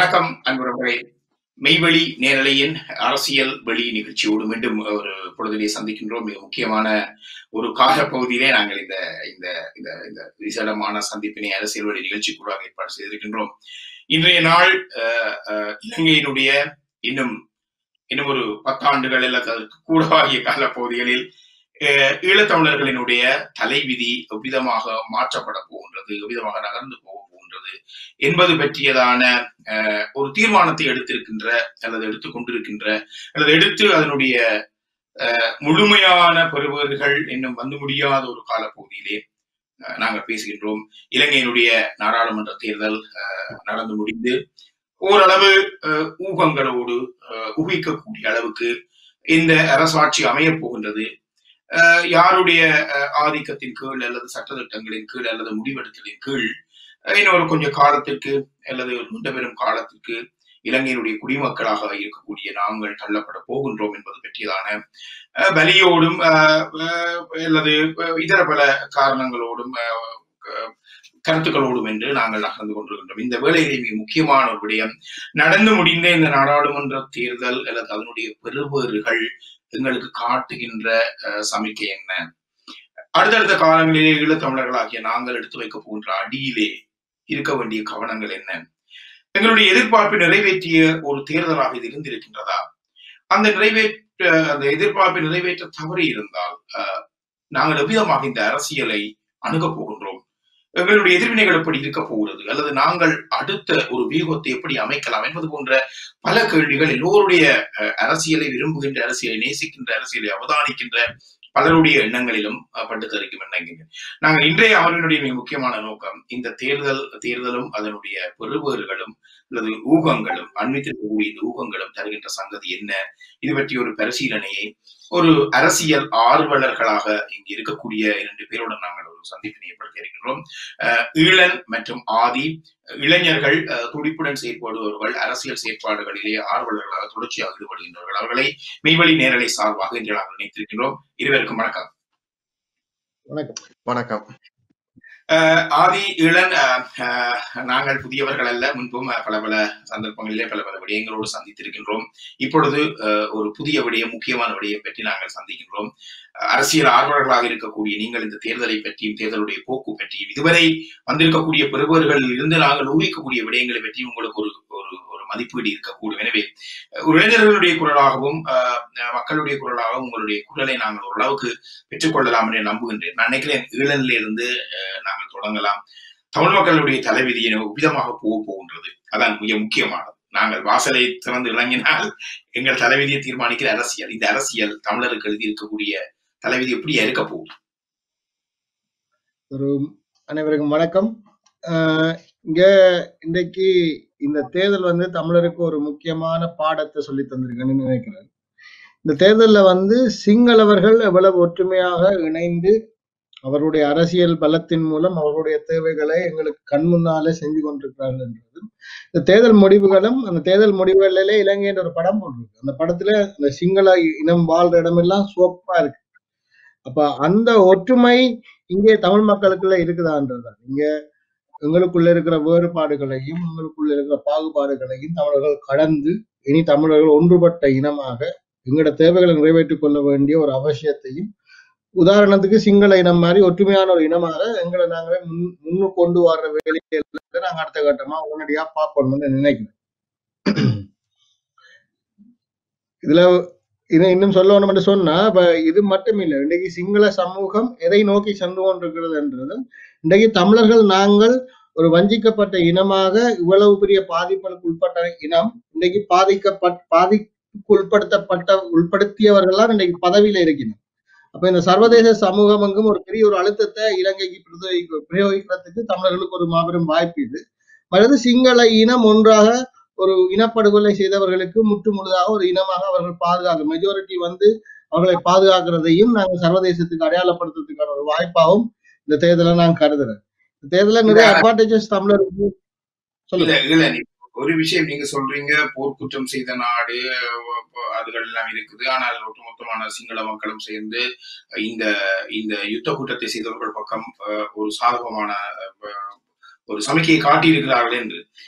வணக்கம் அன்புறவர்களே மெய்வழி நேரலையின் அரசியல் வெளி நிகழ்ச்சியோடு மீண்டும் ஒரு பொழுதிலே சந்திக்கின்றோம் மிக முக்கியமான ஒரு காலப்பகுதியிலே நாங்கள் இந்த இந்த இந்த இந்த விசேடமான சந்திப்பினை அரசியல் வெளி நிகழ்ச்சிக்கூடாக ஏற்பாடு செய்திருக்கின்றோம் இன்றைய நாள் அஹ், அஹ், இலங்கையினுடைய இன்னும் இன்னும் ஒரு பத்தாண்டுகள் அல்லது அதற்கு கூடவாகிய காலப்பகுதிகளில் அஹ், ஈழத்தமிழர்களினுடைய தலைவிதி எவ்விதமாக மாற்றப்பட போகின்றது எவ்விதமாக நகர்ந்து போக போகின்றது என்பது பற்றியதான அஹ், ஒரு தீர்மானத்தை எடுத்திருக்கின்ற அல்லது எடுத்துக் கொண்டிருக்கின்ற அல்லது எடுத்து அதனுடைய அஹ், முழுமையான பெறுபவர்கள் இன்னும் வந்து முடியாத ஒரு காலப்பகுதியிலே அஹ், நாங்கள் பேசுகின்றோம் இலங்கையினுடைய நாடாளுமன்ற தேர்தல் அஹ், நடந்து முடிந்து ஓரளவு அஹ், ஊகங்களோடு அஹ், ஊகிக்கக்கூடிய அளவுக்கு இந்த அரசாட்சி அமையப் போகின்றது அஹ், யாருடைய அஹ், ஆதிக்கத்தின் கீழ் அல்லது சட்டத்திட்டங்களின் கீழ் அல்லது முடிவெடுத்தலின் கீழ் அஹ், இன்னொரு கொஞ்சம் காலத்திற்கு அல்லது நீண்ட பெரும் காலத்திற்கு இலங்கையினுடைய குடிமக்களாக இருக்கக்கூடிய நாங்கள் தள்ளப்பட போகின்றோம் என்பது பற்றியதான அஹ், வலியோடும் அஹ், அஹ், அல்லது அஹ், இதர பல காரணங்களோடும் அஹ், க- கருத்துக்களோடும் என்று நாங்கள் நகர்ந்து கொண்டிருக்கின்றோம் இந்த வேளையிலே மிக முக்கியமான ஒரு விடயம் நடந்து முடிந்த இந்த நாடாளுமன்ற தேர்தல் அல்லது அதனுடைய பெறுபேறுகள் எங்களுக்கு காட்டுகின்ற அஹ், சமிக்கை என்ன அடுத்தடுத்த காலங்களிலே ஈழத்தமிழர்களாகிய நாங்கள் எடுத்து வைக்க போகின்ற அடியிலே இருக்க வேண்டிய கவனங்கள் என்ன எங்களுடைய எதிர்பார்ப்பை நிறைவேற்றிய ஒரு தேர்தலாக இது இருந்திருக்கின்றதா அந்த நிறைவேற்ற அந்த எதிர்பார்ப்பை நிறைவேற்ற தவறி இருந்தால் அஹ், நாங்கள் எவ்விதமாக இந்த அரசியலை அணுகப் போகின்றோம் எங்களுடைய எதிர்வினைகள் எப்படி இருக்க போகிறது அல்லது நாங்கள் அடுத்த ஒரு வியூகத்தை எப்படி அமைக்கலாம் என்பது போன்ற பல கேள்விகள் எல்லோருடைய அஹ், அரசியலை விரும்புகின்ற அரசியலை நேசிக்கின்ற அரசியலை அவதானிக்கின்ற பலருடைய எண்ணங்களிலும் அஹ், பட்டு தெரிக்கும் எண்ணங்கள் நாங்கள் இன்றைய அமர்வினுடைய மிக முக்கியமான நோக்கம் இந்த தேர்தல் தேர்தலும் அதனுடைய பெறுபேறுகளும் அல்லது ஊகங்களும் அண்மித்திருக்கக்கூடிய இந்த ஊகங்களும் தருகின்ற சங்கதி என்ன இது பற்றி ஒரு பரிசீலனையை ஒரு அரசியல் ஆர்வலர்களாக இங்கு இருக்கக்கூடிய இரண்டு பேருடன் நாங்கள் ஒரு சந்திப்பினை ஏற்படுத்தி இருக்கின்றோம் அஹ் ஈழன் மற்றும் ஆதி இளைஞர்கள் அஹ், துடிப்புடன் செயற்படுபவர்கள் அரசியல் செயற்பாடுகளிலே ஆர்வலர்களாக தொடர்ச்சியாக ஈடுபடுகின்றவர்கள் அவர்களை மெய்வழி நேரலை சார்பாக இன்று நாங்கள் நினைத்திருக்கின்றோம் இருவருக்கும் வணக்கம் வணக்கம் வணக்கம் அஹ் ஆதி இளன் அஹ், அஹ், நாங்கள் புதியவர்கள் அல்ல முன்பும் அஹ், பல பல சந்தர்ப்பங்களிலே பல பல விடயங்களோடு சந்தித்திருக்கின்றோம் இப்பொழுது அஹ், ஒரு புதிய விடயம் முக்கியமான விடயம் பற்றி நாங்கள் சந்திக்கின்றோம் அஹ், அரசியல் ஆர்வலர்களாக இருக்கக்கூடிய நீங்கள் இந்த தேர்தலை பற்றியும் தேர்தலுடைய போக்கு பற்றியும் இதுவரை வந்திருக்கக்கூடிய பெறுபவர்களில் இருந்து நாங்கள் ஊகிக்கக்கூடிய விடயங்களை பற்றி உங்களுக்கு ஒரு ஒரு ஒரு மதிப்பீடு இருக்கக்கூடும் எனவே அஹ், ஒரு இளைஞர்களுடைய குரலாகவும் அஹ், மக்களுடைய குரலாகவும் உங்களுடைய குரலை நாங்கள் ஓரளவுக்கு பெற்றுக்கொள்ளலாம் என்று நம்புகின்றேன் நான் நினைக்கிறேன் ஈழனில் இருந்து அஹ், நாங்கள் தொடங்கலாம் தமிழ் மக்களுடைய தலைவிதி என விதமாக போக போகின்றது அதான் மிக முக்கியமானது நாங்கள் வாசலை திறந்து இறங்கினால் எங்கள் தலைவிதியை தீர்மானிக்கிற அரசியல் இந்த அரசியல் தமிழருக்கு எழுதி இருக்கக்கூடிய தலைவிதி எப்படியா இருக்க போகுது ஒரு அனைவருக்கும் வணக்கம் ஆஹ் இங்க இன்றைக்கு இந்த தேர்தல் வந்து தமிழருக்கு ஒரு முக்கியமான பாடத்தை சொல்லி தந்திருக்குன்னு நினைக்கிறேன் இந்த தேர்தல்ல வந்து சிங்களவர்கள் எவ்வளவு ஒற்றுமையாக இணைந்து அவருடைய அரசியல் பலத்தின் மூலம் அவர்களுடைய தேவைகளை எங்களுக்கு கண் முன்னாலே செஞ்சு கொண்டிருக்கிறார்கள் என்றது இந்த தேர்தல் முடிவுகளும் அந்த தேர்தல் முடிவுகளிலே இலங்கை என்ற ஒரு படம் போட்டிருக்கு அந்த படத்துல இந்த சிங்கள இனம் வாழ்ற இடமெல்லாம் சிவப்பா இருக்கு அப்ப அந்த ஒற்றுமை இங்கே தமிழ் மக்களுக்குள்ள இருக்குதான்றது இங்க எங்களுக்குள்ள இருக்கிற வேறுபாடுகளையும் எங்களுக்குள்ள இருக்கிற பாகுபாடுகளையும் தமிழர்கள் கடந்து இனி தமிழர்கள் ஒன்றுபட்ட இனமாக எங்களோட தேவைகளை நிறைவேற்றிக் கொள்ள வேண்டிய ஒரு அவசியத்தையும் உதாரணத்துக்கு சிங்கள இனம் மாதிரி ஒற்றுமையான ஒரு இனமாக எங்களை நாங்களே முன் முன்னு கொண்டு வர்ற வேலையை நாங்க அடுத்த கட்டமா உடனடியா பார்க்கணும்னு நினைக்கிறேன் இதுல இதை இன்னும் சொல்ல வேணும் என்று சொன்னா இப்ப இது மட்டும் இல்லை இன்றைக்கு சிங்கள சமூகம் எதை நோக்கி சென்று கொண்டிருக்கிறது என்றது இன்றைக்கு தமிழர்கள் நாங்கள் ஒரு வஞ்சிக்கப்பட்ட இனமாக இவ்வளவு பெரிய பாதிப்புகளுக்கு உட்பட்ட இனம் இன்றைக்கு பாதிக்கப்பட் பாதிப்புக்கு உட்படுத்தப்பட்ட உட்படுத்தியவர்கள்லாம் இன்றைக்கு பதவியில இருக்கிறோம் அப்ப இந்த சர்வதேச சமூகம் எங்கும் ஒரு பெரிய ஒரு அழுத்தத்தை இலங்கைக்கு பிரயோகிக்க பிரயோகிக்கிறதுக்கு தமிழர்களுக்கு ஒரு மாபெரும் வாய்ப்பு இது மற்றது சிங்கள இனம் ஒன்றாக ஒரு இனப்படுகொலை செய்தவர்களுக்கு முற்று முழுதாக ஒரு இனமாக அவர்கள் பாதுகாக்க மெஜாரிட்டி வந்து அவர்களை பாதுகாக்கிறதையும் நாங்கள் சர்வதேசத்துக்கு அடையாளப்படுத்துறதுக்கான ஒரு வாய்ப்பாகவும் இந்த தேர்தலை நான் கருதுறேன் இந்த தேர்தலில் நிறைய அட்வான்டேஜஸ் தமிழருக்கு இல்ல சொல்லுங்க இல்ல நீ- ஒரு விஷயம் நீங்க சொல்றீங்க போர்க்குற்றம் செய்த நாடு அஹ், அதுகள் எல்லாம் இருக்குது ஆனால் ஒட்டுமொத்தமான சிங்கள மக்களும் சேர்ந்து இந்த இந்த யுத்த குற்றத்தை செய்தவர்கள் பக்கம் அஹ், ஒரு சாதகமான அஹ், ஒரு சமிக்கையை காட்டியிருக்கிறார்கள் என்று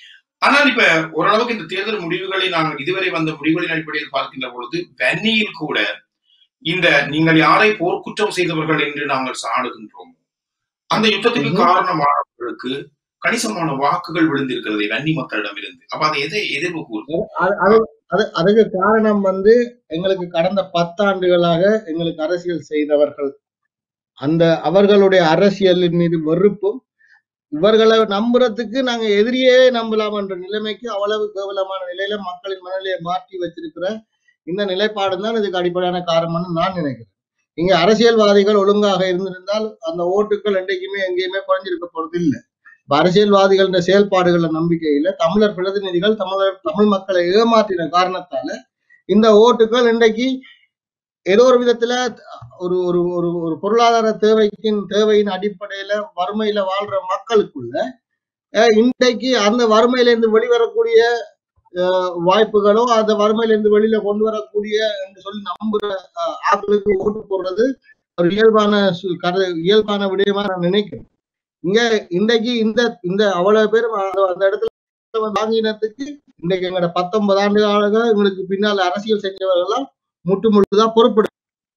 ஆனால் இப்ப ஓரளவுக்கு இந்த தேர்தல் முடிவுகளை நாங்கள் இதுவரை வந்த முடிவுகளின் அடிப்படையில் பார்க்கின்ற பொழுது வன்னியில் கூட இந்த நீங்கள் யாரை போர்க்குற்றம் செய்தவர்கள் என்று நாங்கள் சாடுகின்றோம் அந்த யுத்தத்துக்கு ம்ஹும். காரணமானவர்களுக்கு கணிசமான வாக்குகள் விழுந்திருக்கிறது வன்னி மக்களிடமிருந்து அப்ப அதை எதை எதிர்ப்பு கூறுது அது- அது- அது- அதுக்கு காரணம் வந்து எங்களுக்கு கடந்த பத்தாண்டுகளாக எங்களுக்கு அரசியல் செய்தவர்கள் அந்த அவர்களுடைய அரசியலின் மீது வெறுப்பும் இவர்களை நம்புறதுக்கு நாங்க எதிரியே நம்பலாம் என்ற நிலைமைக்கு அவ்வளவு கேவலமான நிலையில மக்களின் மனநிலையை மாற்றி வச்சிருக்கிற இந்த நிலைப்பாடு தான் இதுக்கு அடிப்படையான காரணம்னு நான் நினைக்கிறேன் இங்க அரசியல்வாதிகள் ஒழுங்காக இருந்திருந்தால் அந்த ஓட்டுகள் என்றைக்குமே எங்கேயுமே குறைஞ்சிருக்க போறது இல்லை இப்ப அரசியல்வாதிகள செயல்பாடுகள நம்பிக்கையில தமிழர் பிரதிநிதிகள் தமிழர் தமிழ் மக்களை ஏமாற்றின காரணத்தால இந்த ஓட்டுகள் இன்றைக்கு ஏதோ ஒரு விதத்துல ஒரு ஒரு ஒரு ஒரு பொருளாதார தேவைக்கின் தேவையின் அடிப்படையில வறுமையில வாழ்ற மக்களுக்குள்ள அஹ், இன்றைக்கு அந்த வறுமையில இருந்து வெளிவரக்கூடிய அஹ், வாய்ப்புகளோ அந்த வறுமையில இருந்து வெளியில கொண்டு வரக்கூடிய என்று சொல்லி நம்புற அஹ், ஆட்களுக்கு ஓட்டு போடுறது ஒரு இயல்பான சு- கரு இயல்பான விடயமா நான் நினைக்கிறேன் இங்க இன்றைக்கு இந்த இந்த அவ்வளவு பேரும் அந்த- அந்த இடத்துல வந்து வாங்கினதுக்கு இன்னைக்கு எங்களோட பத்தொன்பது ஆண்டு காலங்க எங்களுக்கு பின்னால் அரசியல் செஞ்சவர்கள்லாம் முட்டு முழுதான் பொறுப்பு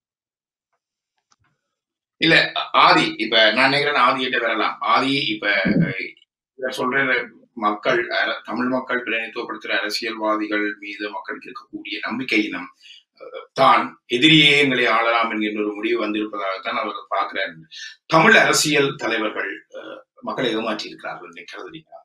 இல்ல ஆதி இப்ப நான் நினைக்கிறேன் ஆதியிட்ட வரலாம் ஆதி இப்ப அஹ், இத சொல்ற மக்கள் அர- தமிழ் மக்கள் பிரதிநிதித்துவப்படுத்துற அரசியல்வாதிகள் மீது மக்களுக்கு இருக்கக்கூடிய நம்பிக்கையினம் அஹ், தான் எதிரியே எங்களை ஆளலாம் என்கின்ற ஒரு முடிவு வந்திருப்பதாகத்தான் அவர் பார்க்கிறார் தமிழ் அரசியல் தலைவர்கள் அஹ், மக்களை ஏமாற்றி இருக்கிறார்கள் என்று கருதுறீங்களா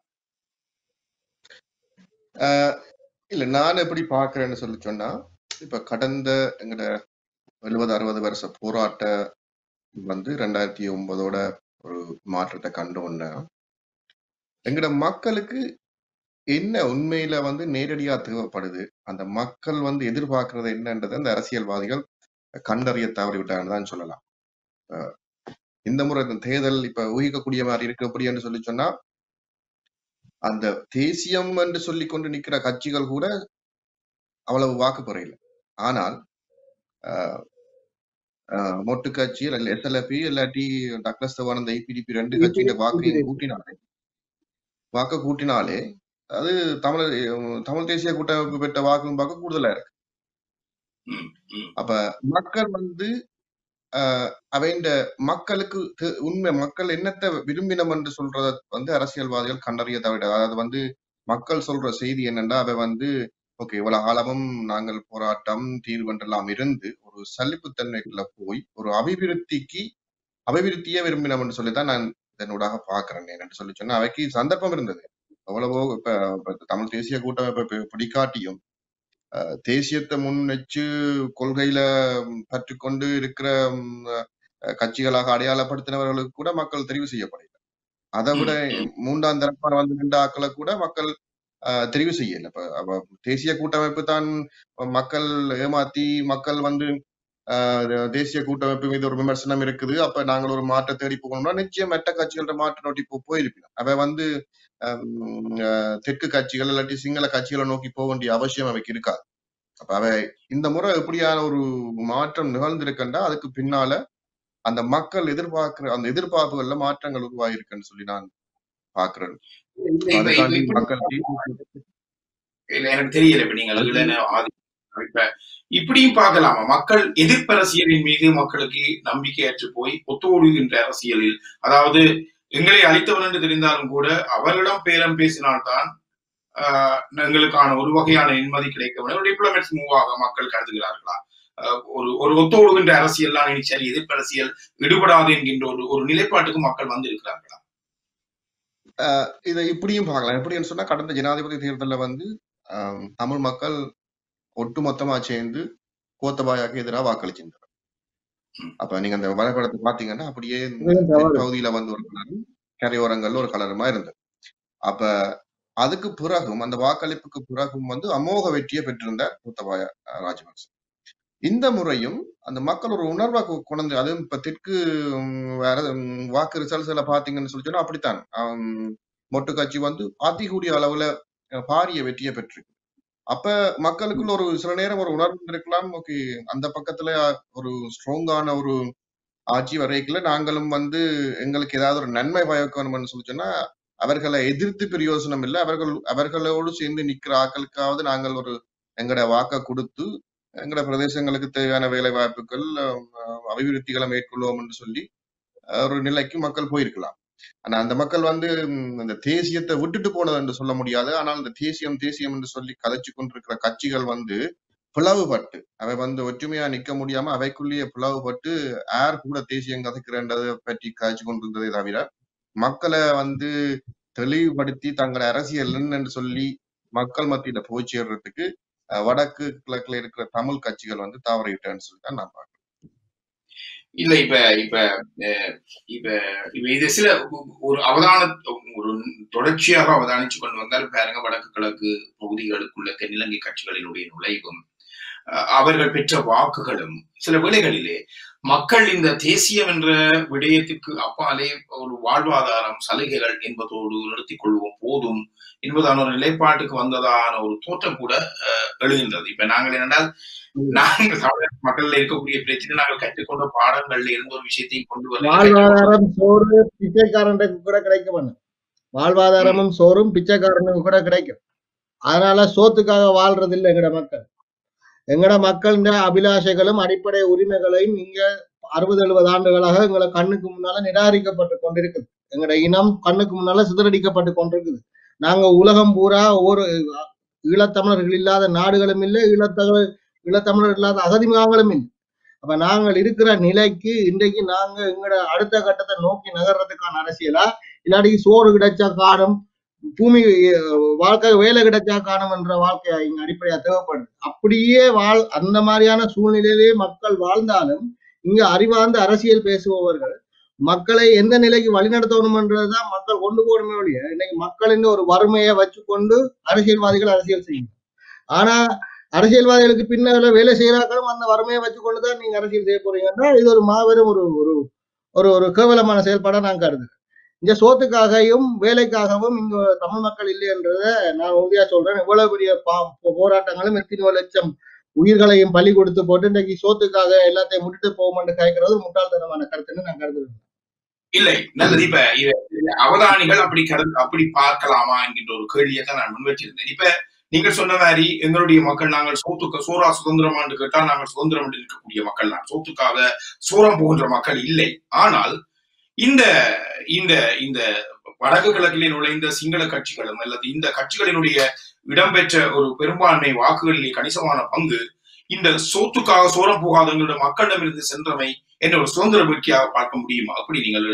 ஆஹ் இல்ல நான் எப்படி பாக்குறேன்னு சொல்லி சொன்னா இப்ப கடந்த எங்கட எழுபது அறுபது வருஷ போராட்ட வந்து ரெண்டாயிரத்தி ஒன்பதோட ஒரு மாற்றத்தை கண்டோன்னா எங்கட மக்களுக்கு என்ன உண்மையில வந்து நேரடியா தேவைப்படுது அந்த மக்கள் வந்து எதிர்பார்க்கறது என்னன்றதை அந்த அரசியல்வாதிகள் கண்டறிய தவறிவிட்டாங்கன்னு தான் சொல்லலாம் ஆஹ் இந்த முறை இந்த தேர்தல் இப்ப ஊகிக்கக்கூடிய மாதிரி இருக்கு அப்படின்னு சொல்லி சொன்னா அந்த தேசியம் என்று சொல்லி கொண்டு நிக்கிற கட்சிகள் கூட அவ்வளவு வாக்கு பெறையில ஆனால் ஆஹ் ஆஹ் மொட்டு கட்சி இல்ல எஸ்எல்எபி இல்லாட்டி டக்ளஸ் தவானந்த ஐபிடிபி ரெண்டு கட்சியின் வாக்கையும் கூட்டினாலே வாக்க கூட்டினாலே அது தமிழ் உம், தமிழ் தேசிய கூட்டமைப்பு பெற்ற வாக்கும் பார்க்க கூடுதலா இருக்கு ம், ம். அப்ப மக்கள் வந்து ஆஹ் அவைண்ட மக்களுக்கு தெ- உண்மை மக்கள் என்னத்தை விரும்பினம் என்று சொல்றத வந்து அரசியல்வாதிகள் கண்டறிய தவிர அதாவது வந்து மக்கள் சொல்ற செய்தி என்னன்னா அவை வந்து ஓகே இவ்வளவு காலமும் நாங்கள் போராட்டம் தீர்வென்றெல்லாம் இருந்து ஒரு சலிப்புத்தன்மைக்குள்ள போய் ஒரு அபிவிருத்திக்கு அபிவிருத்தியே விரும்பினோம் என்று சொல்லித்தான் நான் இதனூடாக பாக்குறேன் என்று சொல்லி சொன்னா அவைக்கு சந்தர்ப்பம் இருந்தது எவ்வளவோ இப்ப இப்ப தமிழ் தேசிய கூட்டமைப்பை பி- பிடிக்காட்டியும் அஹ், தேசியத்தை முன் வச்சு கொள்கையில ம், பற்றுக்கொண்டு இருக்கிற ம், அஹ், கட்சிகளாக அடையாளப்படுத்தினவர்களுக்கு கூட மக்கள் தெரிவு செய்யப்படல அதை விட ம், ம். மூன்றாம் தரப்பான வந்து நின்ற ஆக்களை கூட மக்கள் அஹ், தெரிவு செய்யல இப்ப அப்ப தேசிய கூட்டமைப்பு தான் மக்கள் ஏமாத்தி மக்கள் வந்து ஆஹ் தேசிய கூட்டமைப்பு மீது ஒரு விமர்சனம் இருக்குது அப்ப நாங்கள் ஒரு மாற்றம் தேடி போகணும்னா நிச்சயம் மெட்ட கட்சிகளோட மாற்ற நோக்கி போ போயிருப்பினோம் அவ வந்து ஆஹ் ஆஹ் தெற்கு கட்சிகள் இல்லாட்டி சிங்கள கட்சிகளை நோக்கி போக வேண்டிய அவசியம் அவைக்கு இருக்காது அப்ப அவ இந்த முறை எப்படியான ஒரு மாற்றம் நிகழ்ந்திருக்குன்னா அதுக்கு பின்னால அந்த மக்கள் எதிர்பார்க்கிற அந்த எதிர்பார்ப்புகள்ல மாற்றங்கள் உருவாயிருக்குன்னு சொல்லி நான் பாக்குறேன் இல்ல, இப்ப- இப்ப அதுக்காண்டி இப்படி மக்கள் இல்ல எனக்கு தெரியல இப்ப நீங்கள் இளன ஆதி இப்ப இப்படியும் பார்க்கலாமா மக்கள் எதிர்ப்பு அரசியலின் மீது மக்களுக்கு நம்பிக்கையற்று போய் ஒத்தோடுகின்ற அரசியலில் அதாவது எங்களை அழித்தவன் என்று தெரிந்தாலும் கூட அவர்களிடம் பேரம் பேசினால்தான் ஆஹ், எங்களுக்கான ஒரு வகையான நிம்மதி கிடைக்கும் டிப்ளமேட்ஸ் மூவாக மக்கள் கருதுகிறார்களா ஆஹ், ஒரு ஒரு ஒத்தோடுகின்ற அரசியல் தான் இனி சரி எதிர்ப்பு அரசியல் விடுபடாது என்கின்ற ஒரு ஒரு நிலைப்பாட்டுக்கு மக்கள் வந்திருக்கிறார்களா ஆஹ் இதை இப்படியும் பார்க்கலாம் எப்படின்னு சொன்னா கடந்த ஜனாதிபதி தேர்தல்ல வந்து ஆஹ் தமிழ் மக்கள் ஒட்டுமொத்தமா சேர்ந்து கோத்தபாயாக்கு எதிராக வாக்களிச்சிருந்தாங்க ம். அப்ப நீங்க அந்த வரைபடத்தை பாத்தீங்கன்னா அப்படியே இந்த இதுவும் தவறு. தென்பகுதியில வந்து ஒரு கலரும் கரையோரங்கள்ல ஒரு கலருமா இருந்தது அப்ப அதுக்கு பிறகும் அந்த வாக்களிப்புக்கு பிறகும் வந்து அமோக வெற்றியை பெற்றிருந்தார் கோத்தபாய அஹ், ராஜபக்ச இந்த முறையும் அந்த மக்கள் ஒரு உணர்வை கொ- கொண்டு அதுவும் இப்ப தெற்கு உம், வேற உம், வாக்கு ரிசல்ட்ஸ்ல பாத்தீங்கன்னு சொல்லி சொன்னா அப்படித்தான் ஆம், மொட்டு கட்சி வந்து அதிகூடிய அளவுல அஹ், பாரிய வெற்றியை பெற்றிருக்கு அப்ப மக்களுக்குள்ள ஒரு சில நேரம் ஒரு உணர்வு இருக்கலாம் ஓகே அந்த பக்கத்துல ஒரு ஸ்ட்ராங்கான ஒரு ஆட்சி வரைக்குள்ள நாங்களும் வந்து எங்களுக்கு ஏதாவது ஒரு நன்மை பயக்கணும்னு சொல்லி சொன்னா அவர்களை எதிர்த்து பிரயோசனம் இல்லை அவர்கள் அவர்களோடு சேர்ந்து நிக்கிற ஆக்களுக்காவது நாங்கள் ஒரு எங்கட வாக்க கொடுத்து எங்கட பிரதேசங்களுக்கு தேவையான வேலை வாய்ப்புகள் அஹ், அபிவிருத்திகளை மேற்கொள்வோம் என்று சொல்லி அஹ், ஒரு நிலைக்கு மக்கள் போயிருக்கலாம் ஆனா அந்த மக்கள் வந்து ம், அந்த தேசியத்தை விட்டுட்டு போனது என்று சொல்ல முடியாது ஆனால் இந்த தேசியம் தேசியம் என்று சொல்லி கதைச்சு கொண்டிருக்கிற கட்சிகள் வந்து பிளவுபட்டு அவை வந்து ஒற்றுமையா நிக்க முடியாம அவைக்குள்ளேயே பிளவுபட்டு யார் கூட தேசியம் கதைக்கிறன்றதை பற்றி காய்ச்சி கொண்டிருந்ததை தவிர மக்களை வந்து தெளிவுபடுத்தி தங்களோட அரசியல் என்னன்னு சொல்லி மக்கள் மத்தியில போய் சேர்றதுக்கு அஹ், வடக்கு கிழக்குல இருக்கிற தமிழ் கட்சிகள் வந்து தவறிவிட்டேன்னு சொல்லி தான் நான் பார்க்கிறேன் இல்ல இப்ப இப்ப அஹ், இப்ப இப்ப இது சில ஒரு அவதான ஒரு தொடர்ச்சியாக அவதானிச்சு கொண்டு வந்தால் பாருங்க வடக்கு கிழக்கு பகுதிகளுக்குள்ள தென்னிலங்கை கட்சிகளினுடைய நுழைவும் அஹ், அவர்கள் பெற்ற வாக்குகளும் சில வேளைகளிலே மக்கள் இந்த தேசியம் என்ற விடயத்துக்கு அப்பாலே ஒரு வாழ்வாதாரம் சலுகைகள் என்பதோடு நிறுத்திக் கொள்வோம் போதும் என்பதான ஒரு நிலைப்பாட்டுக்கு வந்ததான ஒரு தோற்றம் கூட அஹ், எழுகின்றது இப்ப நாங்கள் என்னென்றால் நாங்கள் தமிழக மக்கள்ல இருக்கக்கூடிய பிரச்சனை நாங்கள் கற்றுக்கொண்ட பாடங்கள்ல இருந்து ஒரு விஷயத்தை கொண்டு வர வாழ்வாதாரம் சோறு பிச்சைக்காரனுக்கு கூட கிடைக்கும் அண்ணா. வாழ்வாதாரமும் சோறும் பிச்சைக்காரனுக்கு கூட கிடைக்கும் அதனால சோத்துக்காக வாழ்றது இல்லை எங்கட மக்கள் எங்கட மக்களின் அபிலாஷைகளும் அடிப்படை உரிமைகளையும் இங்க அறுபது எழுபது ஆண்டுகளாக எங்களை கண்ணுக்கு முன்னால நிராகரிக்கப்பட்டு கொண்டிருக்குது எங்கட இனம் கண்ணுக்கு முன்னால சிதறடிக்கப்பட்டு கொண்டிருக்குது நாங்க உலகம் பூரா ஒரு ஈழத்தமிழர்கள் இல்லாத நாடுகளும் இல்லை ஈழத்தமிழர் ஈழத்தமிழர் இல்லாத அகதிமுகங்களும் இல்லை அப்ப நாங்கள் இருக்கிற நிலைக்கு இன்றைக்கு நாங்க எங்கட அடுத்த கட்டத்தை நோக்கி நகர்றதுக்கான அரசியலா இல்லாட்டி சோறு கிடைச்சா காணும் பூமி அஹ், வாழ்க்கை வேலை கிடைச்சா காணும் என்ற வாழ்க்கையா இங்க அடிப்படையா தேவைப்படுது அப்படியே வாழ் அந்த மாதிரியான சூழ்நிலையிலே மக்கள் வாழ்ந்தாலும் இங்க அறிவார்ந்த அரசியல் பேசுபவர்கள் மக்களை எந்த நிலைக்கு வழிநடத்தணும்ன்றதுதான் மக்கள் கொண்டு போகணுமே ஒழிய இன்னைக்கு மக்களின் ஒரு வறுமையை வச்சுக்கொண்டு அரசியல்வாதிகள் அரசியல் செய்யும் ஆனா அரசியல்வாதிகளுக்கு பின்னால வேலை செய்யறாக்களும் அந்த வறுமையை வச்சுக்கொண்டுதான் நீங்க அரசியல் செய்ய போறீங்கன்னா இது ஒரு மாபெரும் ஒரு ஒரு ஒரு ஒரு கேவலமான செயல்பாடா நான் கருதுறேன் இங்க சோத்துக்காகவும் வேலைக்காகவும் இங்க தமிழ் மக்கள் இல்லைன்றத நான் உறுதியா சொல்றேன் இவ்வளவு பெரிய பா- போ- போராட்டங்களும் எத்தனையோ லட்சம் உயிர்களையும் பலி கொடுத்து போட்டு இன்னைக்கு சோத்துக்காக எல்லாத்தையும் முட்டுட்டு போகும்னு கேட்கறது ஒரு முட்டாள்தனமான கருத்துன்னு நான் கருதுறேன் இல்லை நல்லது இப்ப இது- இது அவதானிகள் அப்படி கரு அப்படி பார்க்கலாமா என்கின்ற ஒரு கேள்வியை தான் நான் முன்வச்சிருந்தேன் இப்ப நீங்கள் சொன்ன மாதிரி எங்களுடைய மக்கள் நாங்கள் சோத்துக்கு சோறா சுதந்திரம் என்று கேட்டால் நாங்கள் சுதந்திரம் என்று இருக்கக்கூடிய மக்கள் தான் சோத்துக்காக சோரம் போகின்ற மக்கள் இல்லை ஆனால் இந்த இந்த இந்த வடக்கு கிழக்கிலே நுழைந்த சிங்கள கட்சிகளும் அல்லது இந்த கட்சிகளினுடைய இடம்பெற்ற ஒரு பெரும்பான்மை வாக்குகளிலே கணிசமான பங்கு இந்த சோத்துக்காக சோரம் போகாதவங்களுடைய மக்களிடமிருந்து சென்றமை என்ன ஒரு சுதந்திர வெற்றியாக பார்க்க முடியுமா அப்படி நீங்கள்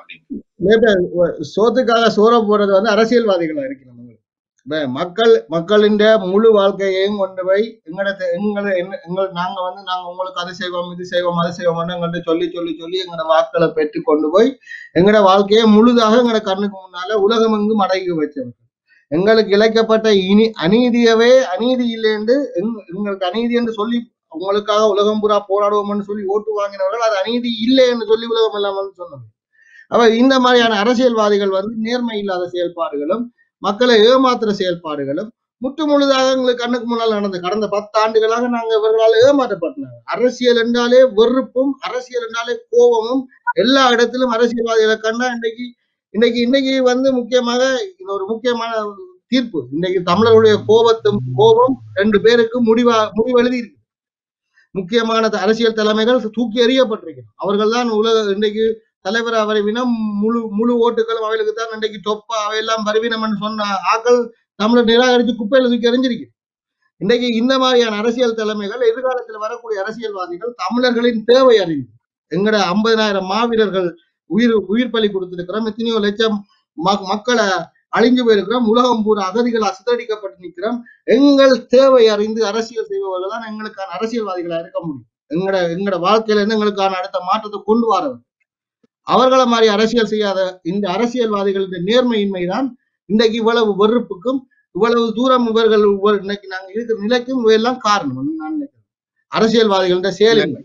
பாக்குறீங்க சோத்துக்காக சோற போறது வந்து அரசியல்வாதிகளா இருக்கு நம்ம இப்ப மக்கள் மக்களின் முழு வாழ்க்கையையும் கொண்டு போய் எங்கட எங்களை என்ன- எங்கள் நாங்க வந்து நாங்க உங்களுக்கு அது செய்வோம் இது செய்வோம் அது செய்வோம் எங்கள்ட்ட சொல்லி சொல்லி சொல்லி எங்கட வாக்களை பெற்று கொண்டு போய் எங்கட வாழ்க்கையை முழுதாக எங்கட கண்ணுக்கு முன்னால உலகம் எங்கும் அடங்கி வச்சவர்கள் எங்களுக்கு இழைக்கப்பட்ட இனி அநீதியவே அநீதி இல்லை என்று எங்க- எங்களுக்கு அநீதி என்று சொல்லி உங்களுக்காக உலகம் பூரா போராடுவோம்னு சொல்லி ஓட்டு வாங்கினவர்கள் அது அநீதி இல்லை என்று சொல்லி உலகம் இல்லாமல் சொன்னது அப்ப இந்த மாதிரியான அரசியல்வாதிகள் வந்து நேர்மை இல்லாத செயல்பாடுகளும் மக்களை ஏமாத்துற செயல்பாடுகளும் முற்று முழுதாக எங்களுக்கு கண்ணுக்கு முன்னால் நடந்த கடந்த பத்து ஆண்டுகளாக நாங்க இவர்களால் ஏமாற்றப்பட்டோம் அரசியல் என்றாலே வெறுப்பும் அரசியல் என்றாலே கோபமும் எல்லா இடத்திலும் அரசியல்வாதிகளை கண்டா இன்னைக்கு இன்னைக்கு இன்னைக்கு வந்து முக்கியமாக இது ஒரு முக்கியமான தீர்ப்பு இன்னைக்கு தமிழர்களுடைய கோபத்தும் கோபம் ரெண்டு பேருக்கு முடிவா முடிவு எழுதி இருக்கு முக்கியமான த- அரசியல் தலைமைகள் தூக்கி எறியப்பட்டிருக்கிறது அவர்கள் தான் உலக இன்றைக்கு தலைவர் அவரிவினம் முழு முழு ஓட்டுகளும் அவைகளுக்கு தான் இன்றைக்கு தொப்பா அவையெல்லாம் வருவினம்னு சொன்ன ஆக்கள் தமிழர் நிராகரிச்சு குப்பையில தூக்கி எறிஞ்சிருக்கு இன்றைக்கு இந்த மாதிரியான அரசியல் தலைமைகள் எதிர்காலத்தில் வரக்கூடிய அரசியல்வாதிகள் தமிழர்களின் தேவை அறிவு எங்கட ஐம்பதனாயிரம் மாவீரர்கள் உயிர் உயிர் பலி கொடுத்திருக்கிறோம் எத்தனையோ லட்சம் மக்- மக்களை அழிஞ்சு போயிருக்கிறோம் உலகம் பூரா அகதிகளால் சித்தரிக்கப்பட்டு நிற்கிறோம் எங்கள் தேவை அறிந்து அரசியல் செய்பவர்கள் தான் எங்களுக்கான அரசியல்வாதிகளா இருக்க முடியும் எங்கட எங்கட வாழ்க்கையில இருந்து எங்களுக்கான அடுத்த மாற்றத்தை கொண்டு வரவர் அவர்களை மாதிரி அரசியல் செய்யாத இந்த அரசியல்வாதிகளின் நேர்மையின்மை தான் இன்றைக்கு இவ்வளவு வெறுப்புக்கும் இவ்வளவு தூரம் இவர்கள் இவர் இன்னைக்கு நாங்க இருக்கிற நிலைக்கும் இவையெல்லாம் காரணம் நான் நினைக்கிறேன் அரசியல்வாதிகளின் செயலின்மை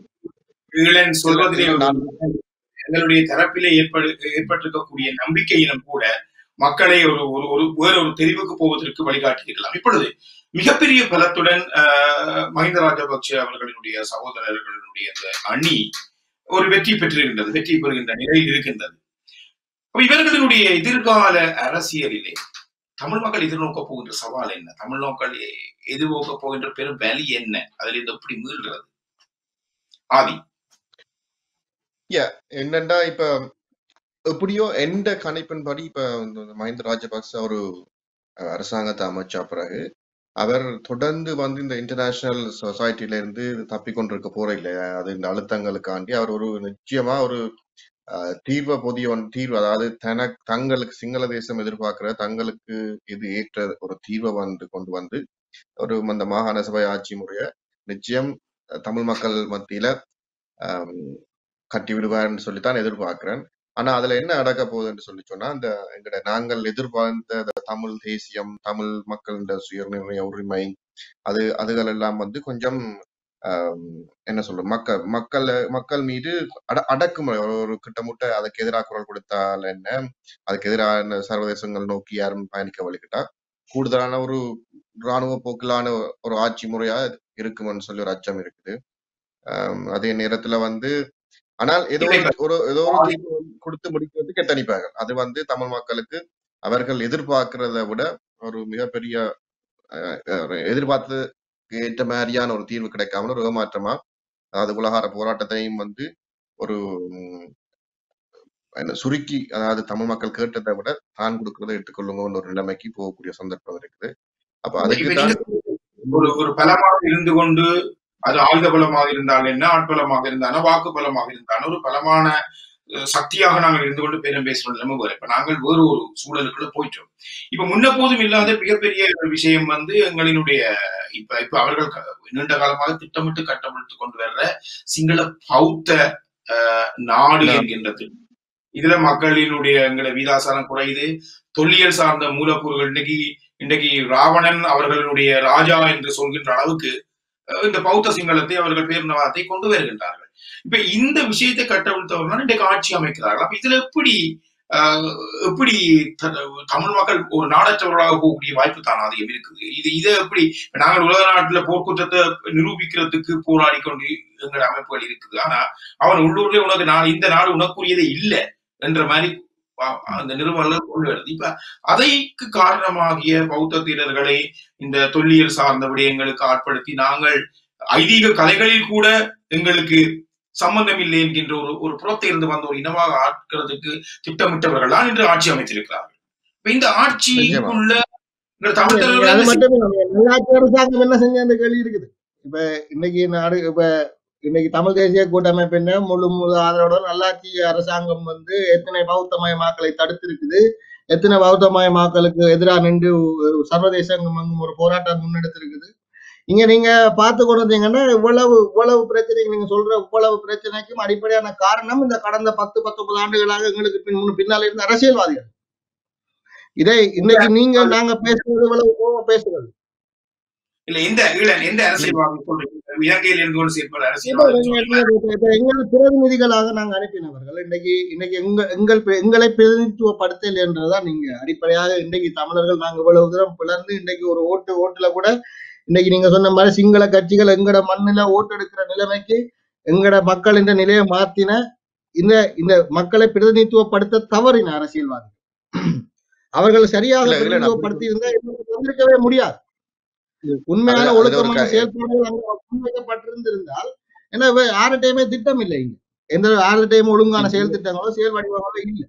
ஈழன் சொல்வதிலே ஒரு நான் எங்களுடைய தரப்பிலே ஏற்படு ஏற்பட்டிருக்கக்கூடிய நம்பிக்கையினம் கூட மக்களை ஒரு ஒரு ஒரு வேற ஒரு தெரிவுக்கு போவதற்கு வழிகாட்டி இருக்கலாம் இப்பொழுது மிகப்பெரிய பலத்துடன் ஆஹ், மஹிந்த ராஜபக்ஷ அவர்களினுடைய சகோதரர்களுடைய அந்த அணி ஒரு வெற்றி பெற்றிருக்கின்றது வெற்றி பெறுகின்ற நிலையில் இருக்கின்றது அப்ப இவர்களினுடைய எதிர்கால அரசியலிலே தமிழ் மக்கள் எதிர்நோக்க போகின்ற சவால் என்ன தமிழ் மக்கள் எ- எதிர்நோக்க போகின்ற பெரும் வலி என்ன அதுல இருந்து எப்படி மீள்கிறது ஆதி என்னண்டா இப்ப எப்படியோ எந்த கணிப்பின்படி இப்ப இந்த மஹிந்த ராஜபக்ச ஒரு அஹ், அரசாங்கத்தை அமைச்ச பிறகு அவர் தொடர்ந்து வந்து இந்த இன்டர்நேஷனல் சொசைட்டில இருந்து தப்பி கொண்டிருக்க போற இல்லையா அது இந்த அழுத்தங்களுக்காண்டி அவர் ஒரு நிச்சயமா ஒரு அஹ், தீர்வை புதிய ஒன் தீர்வு அதாவது தனக்கு தங்களுக்கு சிங்கள தேசம் எதிர்பார்க்கிற தங்களுக்கு இது ஏற்ற ஒரு தீர்வை வந்து கொண்டு வந்து ஒரு அந்த மாகாண சபை ஆட்சி முறைய நிச்சயம் அஹ், தமிழ் மக்கள் மத்தியில ஆம், கட்டி விடுவார்னு சொல்லித்தான் எதிர்பார்க்கிறேன் ஆனா அதுல என்ன நடக்க போகுதுன்னு சொல்லி சொன்னா அந்த எங்கட நாங்கள் எதிர்பார்த்த அந்த தமிழ் தேசியம் தமிழ் மக்களின் சுயநிர்ணய உரிமை அது அதுகள் எல்லாம் வந்து கொஞ்சம் ஆம், என்ன சொல்றது மக்கள் மக்கள் மக்கள் மீது அட அடக்குமுறை ஒரு ஒரு கிட்டமுட்ட அதுக்கு எதிராக குரல் கொடுத்தால் என்ன அதுக்கு எதிரான சர்வதேசங்கள் நோக்கி யாரும் பயணிக்க வழிகிட்டா கூடுதலான ஒரு இராணுவ போக்கிலான ஒரு ஆட்சி முறையா இருக்குமென்னு சொல்லி ஒரு அச்சம் இருக்குது ஆம், அதே நேரத்துல வந்து ஆனால் ஏதோ இல்ல ஒரு இப்ப ஒரு ஏதோ ஒரு ஆதி தீர்வு வந்து கொடுத்து முடிக்கிறதுக்கு எத்தனிப்பார்கள் அது வந்து தமிழ் மக்களுக்கு அவர்கள் எதிர்பார்க்கிறத விட ஒரு மிகப்பெரிய அஹ், அஹ், எதிர்பார்த்ததுக்கு ஏற்ற மாதிரியான ஒரு தீர்வு கிடைக்காமல் ஒரு ஏமாற்றமா அதாவது உலகார போராட்டத்தையும் வந்து ஒரு ம், என்ன சுருக்கி அதாவது தமிழ் மக்கள் கேட்டதை விட தான் கொடுக்கறதை எடுத்துக்கொள்ளுங்கன்னு ஒரு நிலைமைக்கு போகக்கூடிய சந்தர்ப்பம் இருக்குது அப்ப இப்ப அதுக்கு இப்ப தான் நீங்க ஒரு ஒரு பலமாக இருந்து கொண்டு அது ஆயுத பலமாக இருந்தால் என்ன ஆட்பலமாக இருந்தானோ வாக்கு பலமாக இருந்தானோ ஒரு பலமான அஹ், சக்தியாக நாங்கள் இருந்து கொண்டு பேரம் பேசுற நிலைமை வரும் இப்ப நாங்கள் வேறு ஒரு சூழலுக்குள்ள போயிட்டோம் இப்ப முன்ன போதும் இல்லாத மிகப்பெரிய ஒரு விஷயம் வந்து எங்களினுடைய இப்ப இப்ப அவர்கள் க- நீண்ட காலமாக திட்டமிட்டு கட்டமைத்து கொண்டு வர்ற சிங்கள பௌத்த அஹ், நாடு நான் என்கின்ற திட்டம் இதுல மக்களினுடைய எங்களை வீதாசாரம் குறையுது தொல்லியல் சார்ந்த மூலக்கூறுகள் இன்னைக்கு இன்றைக்கு ராவணன் அவர்களுடைய ராஜா என்று சொல்கின்ற அளவுக்கு அஹ், இந்த பௌத்த சிங்களத்தை அவர்கள் பேரினவாதத்தை கொண்டு வருகின்றார்கள் இப்ப இந்த விஷயத்தை கட்டவிழ்த்தவர்கள் இன்றைக்கு ஆட்சி அமைக்கிறார்கள் அப்ப இதுல எப்படி அஹ், எப்படி த- தமிழ் மக்கள் ஒரு நாடற்றவர்களாக போகக்கூடிய வாய்ப்பு தான் அதிகம் இருக்குது இது இதை எப்படி இப்ப நாங்கள் உலக நாட்டுல போர்க்குற்றத்தை நிரூபிக்கிறதுக்கு போராடி கொண்டு எங்கள் அமைப்புகள் இருக்குது ஆனா அவன் உள்ளூர்ல உனக்கு நான் இந்த நாடு உனக்குரியதே இல்லை என்ற மாதிரி அ- அந்த நிறுவனங்கள் கொண்டு வருது இப்ப அதைக்கு காரணமாகிய பௌத்த தீரர்களை இந்த தொல்லியல் சார்ந்த விடயங்களுக்கு ஆட்படுத்தி நாங்கள் ஐதீக கலைகளில் கூட எங்களுக்கு சம்பந்தம் இல்லை என்கின்ற ஒரு ஒரு புறத்தை இருந்து வந்த ஒரு இனமாக ஆட்கிறதுக்கு திட்டமிட்டவர்கள் தான் இன்று ஆட்சி அமைத்திருக்கிறார்கள் இப்ப இந்த நிச்சயமா ஆட்சிக்குள்ள இந்த இல்ல, தமிழ் நீங்க தலைவர்கள் அது என்ன மட்டும் இல்ல, நல்லாட்சி அரசாங்கம் என்ன செஞ்ச அந்த கேள்வி இருக்குது இப்ப இன்னைக்கு நாடு இப்ப இன்னைக்கு தமிழ் தேசிய கூட்டமைப்பு என்ன முழு முழு ஆதரவோட நல்லாட்சி அரசாங்கம் வந்து எத்தனை பௌத்தமயமாக்கலை தடுத்திருக்குது எத்தனை பௌத்தமயமாக்கலுக்கு எதிராக நின்று ஒரு சர்வதேசம் எங்கும் ஒரு போராட்டம் முன்னெடுத்திருக்குது இங்க நீங்க பார்த்து கொண்டு வந்தீங்கன்னா இவ்வளவு இவ்வளவு பிரச்சனைக்கு நீங்க சொல்ற இவ்வளவு பிரச்சனைக்கும் அடிப்படையான காரணம் இந்த கடந்த பத்து பத்தொன்பது ஆண்டுகளாக எங்களுக்கு பின் முன்ன- பின்னால இருந்த அரசியல்வாதிகள் இதை இன்னைக்கு நீங்க நாங்க பேசுறது இவ்வளவு கோவம் பேசுறது இல்ல எந்த ஈழன் எந்த அரசியல்வாதி சொல்றீங்க இலங்கையில் இருந்து கொண்டு செயற்பட இப்ப அரசியல்வாதி நீங்க- சொல்றீங்க நீங்க இப்ப எங்கள் பிரதிநிதிகளாக நாங்க அனுப்பினவர்கள் இன்னைக்கு இன்னைக்கு எங்க எங்கள் பி- எங்களை பிரதிநிதித்துவப்படுத்தல் என்றுதான் நீங்க அடிப்படையாக இன்னைக்கு தமிழர்கள் நாங்க இவ்வளவு தூரம் பிளர்ந்து இன்னைக்கு ஒரு ஓட்டு ஓட்டுல கூட இன்னைக்கு நீங்க சொன்ன மாதிரி சிங்கள கட்சிகள் எங்கட மண்ணுல ஓட்டு எடுக்கிற நிலைமைக்கு எங்கட மக்கள் இந்த நிலையை மாத்தின இந்த இந்த மக்களை பிரதிநிதித்துவப்படுத்த தவறின அரசியல்வாதி அவர்கள் சரியாக இல்ல இல்ல நான் பிரதிநிதித்துவப்படுத்தி இருந்தா எங்களுக்கு வந்திருக்கவே முடியாது உண்மையான அதுல அதுல ஒரு ஒழுக்கமான க- செயல்பாடுகள் அங்க முன்வைக்கப்பட்டிருந்திருந்தால் ஏன்னா இவ யார்கிட்டயுமே திட்டம் இல்லை இங்க எந்த யார்கிட்டயும் ஒழுங்கான செயல் திட்டங்களோ செயல் வடிவங்களோ இல்ல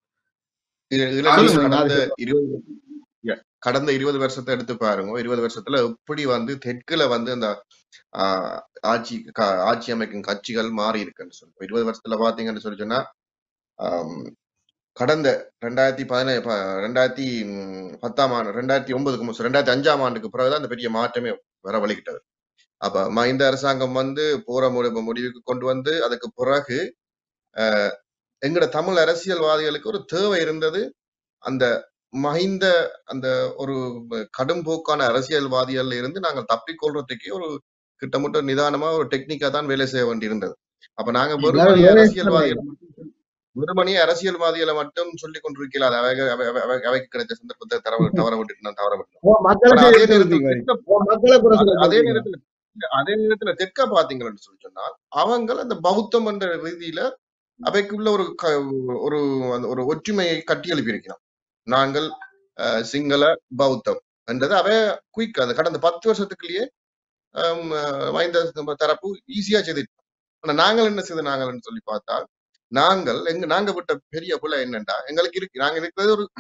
இதுல இதுல ஆதி நீங்க சொல்லுங்க கடந்த நாளைக்கு இருபது yeah, கடந்த இருபது வருஷத்தை எடுத்து பாருங்க இருபது வருஷத்துல எப்படி வந்து தெற்குல வந்து அந்த ஆஹ், ஆட்சி க- ஆட்சி அமைக்கும் கட்சிகள் மாறி இருக்குன்னு சொல்லி இருபது வருஷத்துல பாத்தீங்கன்னு சொல்லி சொன்னா ஆம், கடந்த ரெண்டாயிரத்தி பதினேழு ப- ரெண்டாயிரத்தி ம், பத்தாம் ஆண்டு ரெண்டாயிரத்தி ஒன்பதுக்கு மு- ரெண்டாயிரத்தி அஞ்சாம் ஆண்டுக்கு பிறகுதான் அந்த பெரிய மாற்றமே வர வழிகிட்டது அப்ப மஹிந்த அரசாங்கம் வந்து போற முடி- முடிவுக்கு கொண்டு வந்து அதுக்கு பிறகு அஹ், எங்கட தமிழ் அரசியல்வாதிகளுக்கு ஒரு தேவை இருந்தது அந்த மஹிந்த அந்த ஒரு கடும் போக்கான அரசியல்வாதிகள்ல இருந்து நாங்கள் தப்பிக்கொள்றதுக்கே ஒரு கிட்டத்தட்ட நிதானமா ஒரு டெக்னிக்கா தான் வேலை செய்ய வேண்டியிருந்தது அப்ப நாங்க எல்லாரும் வெறுமனே வேலை அரசியல்வாதிகளை மட்டும் சொல்லி- வெறுமனே அரசியல்வாதிகளை மட்டும் சொல்லி கொண்டிருக்கல அது அவைக அவை- அவை- அவை- அவைக்கு கிடைச்ச சந்தர்ப்பத்தை தவற தவற விட்டுட்டு நான் தவற விட்டோம் ஓ, மக்களை ஆனா அதே சேர்த்து நேரத்துல இருக்கீங்க தெற்க ஓ, மக்களை குறை அது- சொல்ல அதே சொல்றீங்க நேரத்துல இல்ல, அதே நேரத்துல தெற்க பாத்தீங்கன்னு சொல்லி சொன்னால் அவங்க அந்த பௌத்தம் என்ற ரீதியில அவைக்குள்ள ஒரு க- ஒரு அந்த ஒரு ஒற்றுமையை கட்டி எழுப்பியிருக்கிறோம் நாங்கள் அஹ், சிங்கள பௌத்தம் என்றது அவை குயிக் அது கடந்த பத்து வருஷத்துக்குள்ளேயே ஹம், அஹ், மைந்த தரப்பு ஈஸியா செய்துட்டோம் ஆனா நாங்கள் என்ன செய்த நாங்கள்னு சொல்லி பார்த்தா நாங்கள் எங்க நாங்க விட்ட பெரிய புல என்னண்டா எங்களுக்கு இருக்கு நாங்க இருக்கிறது ஒரு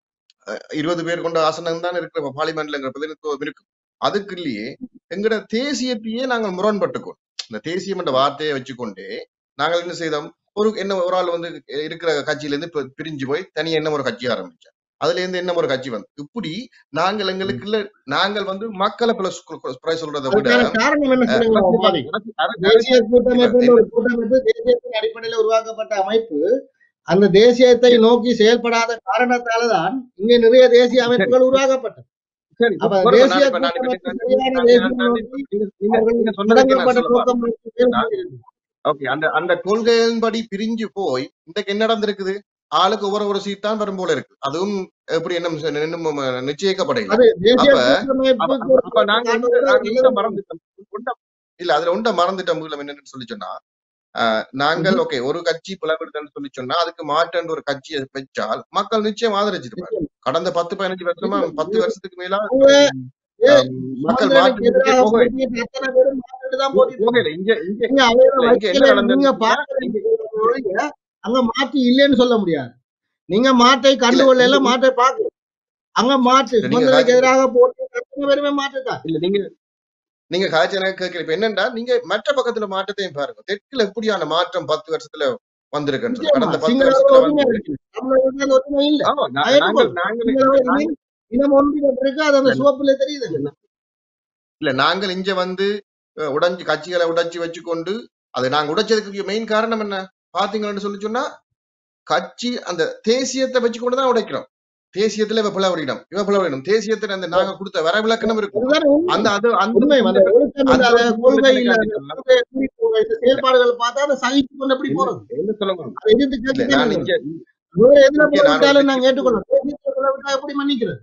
இருபது பேர் கொண்ட ஆசனம் தான் இருக்கிற பார்லிமெண்ட்ல எங்க பிரதிநிதித்துவம் இருக்கு அதுக்குள்ளேயே எங்கட தேசியத்தையே நாங்கள் முரண்பட்டுக்கோம் இந்த தேசியம் என்ற வார்த்தையை வச்சுக்கொண்டே நாங்கள் என்ன செய்தோம் ஒரு என்ன ஒரு ஆள் வந்து இருக்கிற கட்சியில இருந்து பி- பிரிஞ்சு போய் தனியா என்ன ஒரு கட்சி ஆரம்பிச்சோம் அதுல இருந்து என்ன ஒரு கட்சி வந்து இப்படி நாங்கள் எங்களுக்கு இல்ல நாங்கள் வந்து மக்களை பிளஸ் குறை சொல்றதை விட அதுக்கான காரணம் என்ன அஹ், சொல்லுங்க மாறி அரசு- அரசு- தேசிய இல்ல, கூட்டமைப்பு என்ன- ஒரு கூட்டமைப்பு தேசியத்தின் அடிப்படையில் உருவாக்கப்பட்ட அமைப்பு அந்த தேசியத்தை நோக்கி செயல்படாத காரணத்தாலதான் இங்கே நிறைய தேசிய அமைப்புகள் உருவாக்கப்பட்டது சரி, அப்ப ஒரு- தேசிய நான் இப்ப- நான் இப்ப- கூட்டமைப்பு நான் சரியான நான் தேசியம் நான் நோக்கி நீங்க- நீங்க- அவர்கள் நீங்க சொன்னதுக்கு நான் தொடங்கப்பட்ட சொல்ல நோக்கம் நோக்கி செயல்படுகிறது. ஓகே அந்த அந்த கொள்கையின்படி பிரிஞ்சு போய் இன்றைக்கு என்ன நடந்திருக்குது ஆளுக்கு ஒவ்வொரு ஒரு சீட் தான் வரும் போல இருக்கு அதுவும் எப்படி என்ன இன்னும் நிச்சயிக்கப்படல அது தேசிய அப்ப- அப்ப கூட்டமைப்புக்கு ஒரு அப்ப நாங்க வந்து காரணம் நாங்க இல்லை. ஒன்றை மறந்துட்டோம் ஒன்றை- இல்ல அதுல ஒன்றை மறந்துட்டோம் மூலம் என்னன்னு சொல்லி சொன்னா ஆஹ், நாங்கள் ஓகே ஒரு கட்சி பிளவுறுதல் சொல்லி சொன்னா அதுக்கு மாற்றன்ற ஒரு கட்சியை வச்சால் மக்கள் நிச்சயம் ஆதரிச்சிருப்பாங்க கடந்த பத்து பதினஞ்சு வருஷமா பத்து வருஷத்துக்கு மேல அவங்க, ஏ, ஆஹ், மக்கள் சுமந்திரனுக்கு மாற்று எதிராக போகவே போட்டியிட்ட அத்தனை பேரும் மாற்றிட்டு தான் போட்டிட்டு போகல இங்க இங்க நீங்க அவரை இல்ல, இங்க என்ன வைக்கல, நடந்ததுன்னு நீங்க சொன்னா, பார்க்கறீங்க ஒழிய, அங்க மாற்று இல்லைன்னு சொல்ல முடியாது நீங்க மாற்றை கண்டுகொள்ள இல்ல, மாற்றை பார்க்க அங்க மாற்று இல்ல, நீங்க சுமந்திரனுக்கு காய்ச்சி- எதிராக போட்டி அத்தனை பேருமே மாற்றுதான் இல்ல நீங்க நீங்க காய்ச்சல் கேட்கல இப்ப என்னன்னா நீங்க மற்ற பக்கத்துல மாற்றத்தையும் பாருங்க தெற்குல எப்படியான மாற்றம் பத்து வருஷத்துல வந்திருக்குன்னு சொல்லி கடந்த பத்து சிங்கள வருஷத்துல ஒற்றுமை வந்து இருக்கு தமிழர்களுக்கு அந்த ஒற்றுமை இல்ல ஆமா நா- நான் நாங்கள் ஏற்றுக்கொள்றேன். நாங்கள் சிங்கள நாங்கள் இனம் இனம் ஒன்றிணைந்திருக்கு அது அந்த சுவப்புல தெரியுது இல்ல நாங்கள் இங்க வந்து அஹ், உடைஞ்சு கட்சிகளை உடைச்சு வச்சுக்கொண்டு அது நாங்க உடைச்சதுக்கு மெயின் காரணம் என்ன பாத்தீங்கன்னு சொல்லி சொன்னா கட்சி அந்த தேசியத்தை வச்சுக்கொண்டு தான் உடைக்கிறோம் தேசியத்துல இவ பிளவரிடம் இவ பிளவரிடம் தேசியத்துல அந்த நாங்க கொடுத்த வரவிலக்கணம் இருக்கும் அதுதான் உண்மை. அந்த அது அந்த உண்மை அந்த ஒழுக்கம் அந்த இல்லாத ஒரு கொள்கை பிரச்சனை இல்லாத காட்டிக்கலாம். கொள்கை எப்படி போகுது? இந்த செயல்பாடுகள் பார்த்தா அதை சகித்து கொண்டு எப்படி போறது என்ன சொல்லுங்க அதை எதிர்த்து இல்ல கேட்டு நான் இங்க வேற எதுல இங்க நான் போட்டாலும் ஒரு நாங்க ஏற்றுக்கொள்ளோம் தேசியத்தை கொள்ள விட்டா எப்படி மன்னிக்கிறது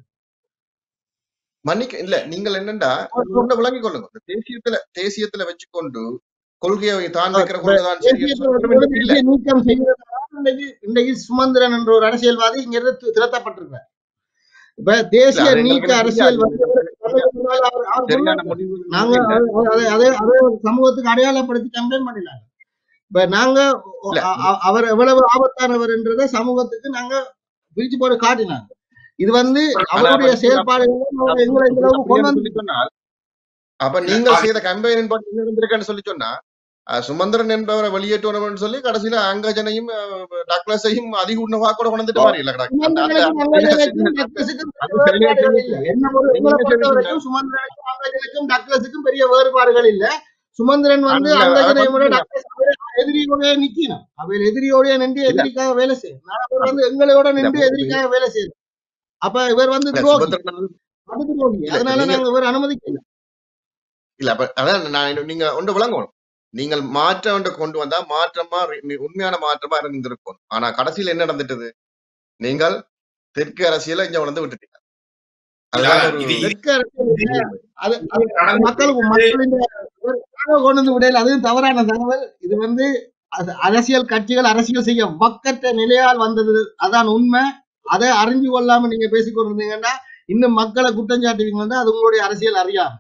மன்னிக்க இல்ல நீங்கள் என்னண்டா ஒண்ண விளங்கிக் கொள்ளுங்க இந்த தேசியத்துல தேசியத்துல வச்சுக்கொண்டு கொள்கையை தான் வைக்கிற கொள்கை தான் சரி என்று தேசியத்தை சொல்ல ஒரு வேண்டியது இல்ல தேசிய நீக்கம் செய்வதனால இன்றைக்கு இன்றைக்கு சுமந்திரன் என்ற ஒரு அரசியல்வாதி இங்க இருந்து திரட்டப்பட்டிருக்கார் இப்ப தேசிய இல்ல, அது நீக்க எங்களுக்கு அரசியல் தெரியாது. வந்தவர் அவர் அவர் சரியான சொன்னார். முடிவு நாங்க இல்ல. அதை- அதை அதை அதை ஒரு சமூகத்துக்கு அடையாளப்படுத்தி கம்ப்ளைண்ட் பண்ணினாங்க இப்ப நாங்க இல்ல. அ- அ- அவர் எவ்வளவு ஆபத்தானவர் என்றதை சமூகத்துக்கு நாங்க பிரிச்சு போட்டு காட்டினாங்க இது வந்து அவருடைய அப்ப- செயல்பாடுகளும் அவர் எங்களை இந்த அளவுக்கு கொண்டு வந்து சொல்லி சொன்னால் அப்ப நீங்கள் செய்த கம்பெயின் பற்றி என்ன இருந்திருக்குன்னு சொல்லி சொன்னா அஹ், சுமந்திரன் என்பவரை வெளியேற்றணும்னு சொல்லி கடைசியில அங்கஜனையும் அஹ், டக்ளஸையும் அதிக உண்ணவா கூட கொண்டுட்டு மாதிரி இல்ல கிடக்கு. அந்த- அந்த- சுமந்திரனுக்கும் அங்கஜனுக்கும் டக்ளஸுக்கும் அது பெரிய சரியா வேறுபாடுகள் இல்லை. என்ன ஒரு நீங்க எங்களை பொறுத்த சொல்றீங்க. வரைக்கும் சுமந்திரனுக்கும் அங்கஜனுக்கும் டக்ளஸுக்கும் பெரிய வேறுபாடுகள் இல்ல சுமந்திரன் வந்து இல்ல, அங்கஜனை விட அது டக்ளஸ் எதிரியோடய நிக்கணும் அவையில் எதிரியோடய நின்று எதிரிக்காக வேலை செய்யும் நான் வந்து எங்களோட நின்று இல்ல, எதிரிக்காக வேலை செய்யும் அப்ப இவர் வந்து இல்ல, துரோகி சுமந்திரன் வந்து- அது துரோகி இல்ல, அதனால நீங்க- நாங்க இவர் அனுமதிக்கல இல்ல அப்ப அதான் நான் இன்னும் நீங்க ஒன்று விளங்கணும் நீங்கள் மாற்றம் ஒன்றை கொண்டு வந்தா மாற்றமா ரி- உண்மையான மாற்றமா இருந்திருக்கும் ஆனா கடைசியில என்ன நடந்துட்டது நீங்கள் தெற்கு அரசியல இங்க வந்து விட்டுட்டீங்க அதுதான் ஒரு இது- தெற்கு அரசியல் இல்ல. அது அது நடந்து மக்களுக்கு மக்களின் ஒரு தகவல் கொண்டு வந்து விடையில அதுவும் தவறான தகவல் இது வந்து அது அரசியல் கட்சிகள் அரசியல் செய்ய வக்கற்ற நிலையால் வந்தது அதான் உண்மை அதை அறிஞ்சு கொள்ளாம நீங்க பேசிக் கொண்டிருந்தீங்கன்னா இன்னும் மக்களை குற்றம் சாட்டுவீங்கன்னா அது உங்களுடைய அரசியல் அறியாம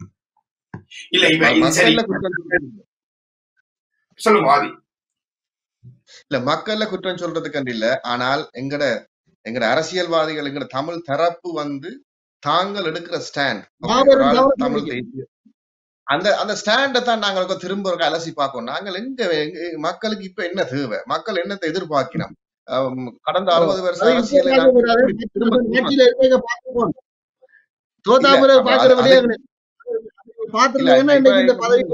இல்ல இப்ப இது சரி மக்கள்ல குற்றம் சொல்றது- சொல்லுங்க ஆதி இல்ல மக்கள்ல குற்றம் சொல்றதுக்கு இல்ல ஆனால் எங்கட எங்கட அரசியல்வாதிகள் எங்கட தமிழ் தரப்பு வந்து தாங்கள் எடுக்கிற ஸ்டாண்ட் மாபெரும் தவறு தமிழ் செஞ்சீங்க. தேசிய அந்த அந்த ஸ்டாண்டை தான் நாங்கள் இப்ப திரும்ப ஒரு அலசி பார்க்கணும் நாங்கள் எங்க எங்க- மக்களுக்கு இப்ப என்ன தேவை மக்கள் என்னத்தை எதிர்பார்க்கிறோம் ஆம், கடந்த அறுபது வருஷ அது அரசியலை இப்ப நாங்கள் கூடாது. எப்படி திரும்ப திரும்ப- ஆட்சியில இருக்க பார்த்துக்கோங்க. தோத்தா இல்ல, பிறகு அப்ப பாக்குற அது- விடயம் அது- கிடையாது. பார்த்திருந்தீங்கன்னா இல்ல, இன்னைக்கு இந்த இப்ப- பதவி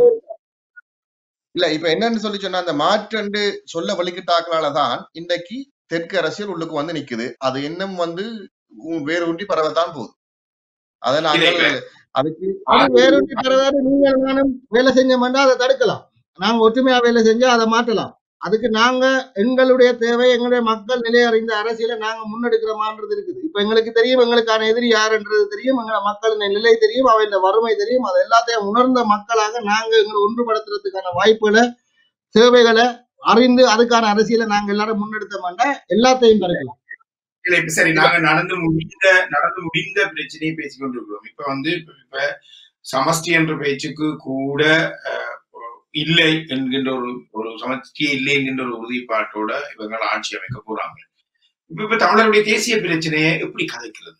இல்ல இப்ப என்னன்னு சொல்லி சொன்னா அந்த மாற்றண்டு சொல்ல வலிக்கிட்டாக்களாலதான் இன்றைக்கு தெற்கு அரசியல் உள்ளுக்கு வந்து நிக்குது அது இன்னும் வந்து உ- வேறு ஊன்றி பரவத்தான் போகுது அதை நாங்கள் இல்ல, அதுக்கு அது வேறொன்று தரவாறு நீங்கள் நானும் வேலை செஞ்சோம்னா அதை தடுக்கலாம் நாங்க ஒற்றுமையா வேலை செஞ்சா அதை மாற்றலாம் அதுக்கு நாங்க எங்களுடைய தேவை எங்களுடைய மக்கள் நிலை அறிந்த அரசியலை நாங்க முன்னெடுக்கிறோமான்றது இருக்குது இப்ப எங்களுக்கு தெரியும் எங்களுக்கான எதிரி யாருன்றது தெரியும் எங்க மக்களின் நிலை தெரியும் அவை இந்த வறுமை தெரியும் அது எல்லாத்தையும் உணர்ந்த மக்களாக நாங்க எங்களை ஒன்றுபடுத்துறதுக்கான வாய்ப்புகளை தேவைகளை அறிந்து அதுக்கான அரசியலை நாங்க எல்லாரும் முன்னெடுத்த மாட்டா எல்லாத்தையும் பறக்கலாம் இல்ல இப்ப சரி நாங்க நடந்து முடிந்த நடந்து முடிந்த பிரச்சனையை பேசிக் கொண்டிருக்கிறோம் இப்ப வந்து இப்ப சமஷ்டி என்ற பேச்சுக்கு கூட அஹ், இல்லை என்கின்ற ஒரு ஒரு சமஷ்டியே இல்லை என்கின்ற ஒரு உறுதிப்பாட்டோட இவங்க ஆட்சி அமைக்க போறாங்க இப்ப இப்ப தமிழருடைய தேசிய பிரச்சனையை எப்படி கதைக்கிறது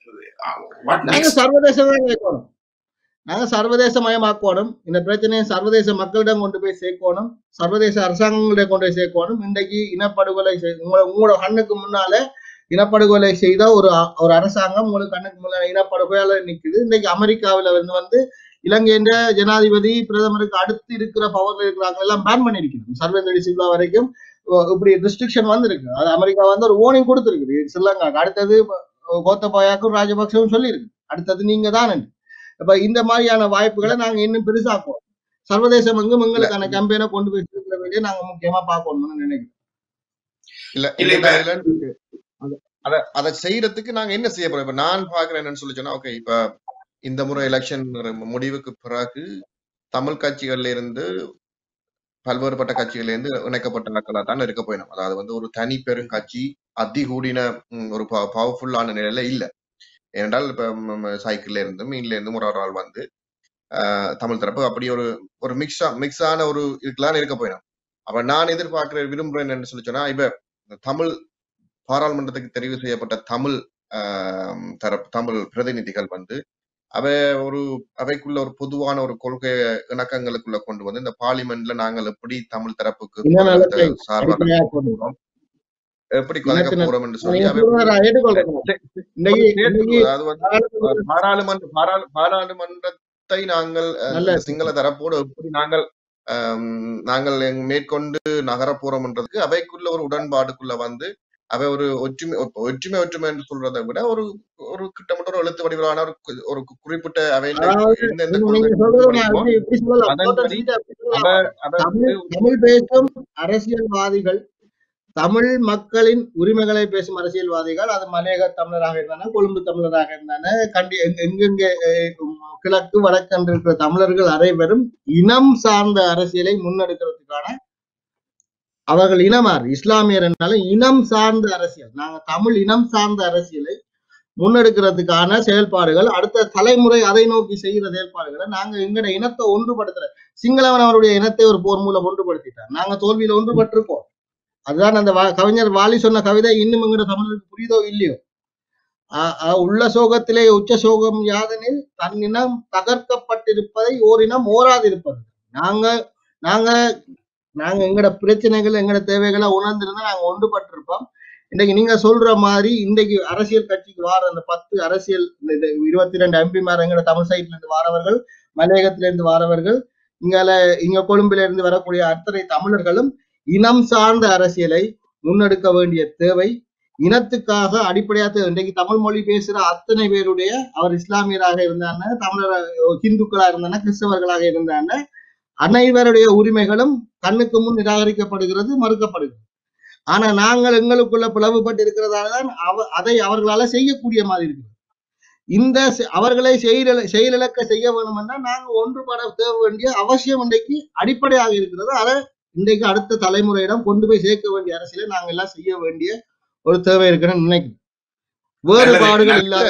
What நாங்க next? சர்வதேசமா கேட்கணும் நாங்க சர்வதேச மயமாக்கணும் இந்த பிரச்சனையை சர்வதேச மக்களிடம் கொண்டு போய் சேர்க்கணும் சர்வதேச அரசாங்கங்களிடம் கொண்டு போய் சேர்க்கணும் இன்றைக்கு இனப்படுகொலை செய்- உங்களோட உங்களோட கண்ணுக்கு முன்னால இனப்படுகொலை செய்த ஒரு அ- ஒரு அரசாங்கம் உங்களுக்கு கண்ணுக்கு முன்னால இனப்படுகொலை நிக்குது இன்னைக்கு அமெரிக்காவில வந்து வந்து இலங்கையின் ஜனாதிபதி பிரதமருக்கு அடுத்து இருக்கிற பவர்ல இருக்கிறாங்க எல்லாம் பேன் பண்ணிருக்கணும் சர்வேந்திர சில்வா வரைக்கும் ஒ- இப்படி ரெஸ்ட்ரிக்ஷன் வந்திருக்கு அது அமெரிக்கா வந்து ஒரு வார்னிங் கொடுத்துருக்கு ஸ்ரீலங்காக்கு அடுத்தது கோத்தபாயாக்கும் ராஜபக்சவும் சொல்லியிருக்கு அடுத்தது நீங்க தான் அப்ப இந்த மாதிரியான வாய்ப்புகளை நாங்க இன்னும் பெருசாக்குவோம் சர்வதேசம் எங்கும் எங்களுக்கான கேம்பெயினை கொண்டு போய் சேர்க்கிற வேண்டிய நாங்க முக்கியமா பார்க்கணும்னு நினைக்கிறோம் இல்ல இல்ல, இல்ல இப்ப- இல்ல அத- அத அதை செய்யறதுக்கு நாங்க என்ன செய்ய போறோம் இப்ப நான் பாக்குறேன் என்னன்னு சொல்லி சொன்னா ஓகே இப்ப இந்த முறை எலெக்ஷன் முடிவுக்கு பிறகு தமிழ் கட்சிகள்ல இருந்து பல்வேறுபட்ட கட்சிகள்ல இருந்து இணைக்கப்பட்ட மக்களா தான் இருக்க போயிடும் அதாவது வந்து ஒரு தனி பெரும் கட்சி அதிகூடின ம், ஒரு பவர்ஃபுல்லான நிலையில இல்ல ஏனென்றால் இப்ப சைக்கிள்ல இருந்தும் மீன்ல இருந்தும் ஒரு ஒரு ஆள் வந்து ஆஹ், தமிழ் தரப்பு அப்படி ஒரு ஒரு மிக்ஸா மிக்ஸ் ஆன ஒரு இதுக்கெல்லாம் இருக்க போயிடும் அப்ப நான் எதிர்பார்க்கிற விரும்புறேன் என்னன்னு சொல்லி சொன்னா இப்ப இந்த தமிழ் பாராளுமன்றத்துக்கு தெரிவு செய்யப்பட்ட தமிழ் ஆஹ், தரப்பு தமிழ் பிரதிநிதிகள் வந்து அவை ஒரு அவைக்குள்ள ஒரு பொதுவான ஒரு கொள்கை இணக்கங்களுக்குள்ள கொண்டு வந்து இந்த பார்லிமெண்ட்ல நாங்கள் எப்படி தமிழ் தரப்புக்கு இன்னும் நல்ல சார்பாக அடிப்படையா கொண்டு வரோம். எப்படி கலைக்க இனத்தின- போறோம் என்று சொல்லி நீங்க அவை சொல்றதை நான் ஏற்றுக்கொள்றேன். இன்னைக்கு இன்னைக்கு அது வந்து பாராளுமன்ற பாராளு- பாராளுமன்றத்தை நாங்கள் அஹ், நல்ல- இந்த சிங்கள தரப்போடு எப்படி நாங்கள் ஆம், நாங்கள் எங்க மேற்கொண்டு நகரப் போறோம்ன்றதுக்கு அவைக்குள்ள ஒரு உடன்பாடுக்குள்ள வந்து அவை ஒரு ஒற்றுமை ஒ- ஒற்றுமை ஒற்றுமை என்று சொல்றதை விட ஒரு ஒரு கிட்டத்தட்ட ஒரு எழுத்து வடிவிலான ஒரு கு- ஒரு கு- குறிப்பிட்ட அவை அதாவது எந்தெந்த நீங்க கொள்கை சொல்றது நான் படிக்குமோ, எப்படி- எப்படி சொல்லலாம்? அதன்படி total seat அப்படி சொல்லலாம். அவ- அவ தமிழ் தமிழ் பேசும் அரசியல்வாதிகள் தமிழ் மக்களின் உரிமைகளை பேசும் அரசியல்வாதிகள் அது மலையக தமிழராக இருந்தான கொழும்பு தமிழராக இருந்தான கண்டி எங்க- எங்கெங்க அஹ், கிழக்கு வடக்கன்று இருக்கிற தமிழர்கள் அனைவரும் இனம் சார்ந்த அரசியலை முன்னெடுக்கிறதுக்கான அவர்கள் இனமார் இஸ்லாமியர் என்றாலும் இனம் சார்ந்த அரசியல் நாங்க தமிழ் இனம் சார்ந்த அரசியலை முன்னெடுக்கிறதுக்கான செயல்பாடுகள் அடுத்த தலைமுறை அதை நோக்கி செய்கிற செயல்பாடுகளை நாங்க எங்கட இனத்தை ஒன்றுபடுத்துற சிங்களவன் அவருடைய இனத்தை ஒரு போர் மூலம் ஒன்றுபடுத்திட்டார் நாங்க தோல்வியில ஒன்றுபட்டிருக்கோம் அதுதான் அந்த வா- கவிஞர் வாலி சொன்ன கவிதை இன்னும் எங்கட தமிழருக்கு புரியுதோ இல்லையோ ஆ- ஆ, உள்ள சோகத்திலே உச்ச சோகம் யாதெனில் தன்னினம் தகர்க்கப்பட்டிருப்பதை ஓரினம் ஓராதிருப்பது நாங்க நாங்க நாங்க எங்கட பிரச்சனைகள் எங்கட தேவைகளை உணர்ந்திருந்தா நாங்க ஒன்றுபட்டிருப்போம் இன்னைக்கு நீங்க சொல்ற மாதிரி இன்றைக்கு அரசியல் கட்சிக்கு வார அந்த பத்து அரசியல் இந்த- இந்த இருபத்தி ரெண்டு எம்பிமார் எங்கட தமிழ் சைட்ல இருந்து வாரவர்கள் மலையகத்தில இருந்து வாரவர்கள் இங்கால இங்க கொழும்புல இருந்து வரக்கூடிய அத்தனை தமிழர்களும் இனம் சார்ந்த அரசியலை முன்னெடுக்க வேண்டிய தேவை இனத்துக்காக அடிப்படையா தேவை. இன்றைக்கு தமிழ் மொழி பேசுற அத்தனை பேருடைய அவர் இஸ்லாமியராக இருந்தாங்க தமிழர் ஹிந்துக்களா இருந்தாங்க கிறிஸ்தவர்களாக இருந்தாங்க அனைவருடைய உரிமைகளும் கண்ணுக்கு முன் நிராகரிக்கப்படுகிறது மறுக்கப்படுகிறது ஆனா நாங்கள் எங்களுக்குள்ள பிளவுபட்டு இருக்கிறதாலதான் அவ அதை அவர்களால செய்யக்கூடிய மாதிரி இருக்குது இந்த செ- அவர்களை செயல செயலிழக்க செய்ய வேண்டும் என்றால் நாங்க ஒன்றுபட தேவை வேண்டிய அவசியம் இன்றைக்கு அடிப்படையாக இருக்கிறது அதை இன்றைக்கு அடுத்த தலைமுறையிடம் கொண்டு போய் சேர்க்க வேண்டிய அரசியலை நாங்க எல்லாம் செய்ய வேண்டிய ஒரு தேவை இருக்குன்னு நினைக்கிறேன் வேறுபாடுகள் நல்லது. இல்லாத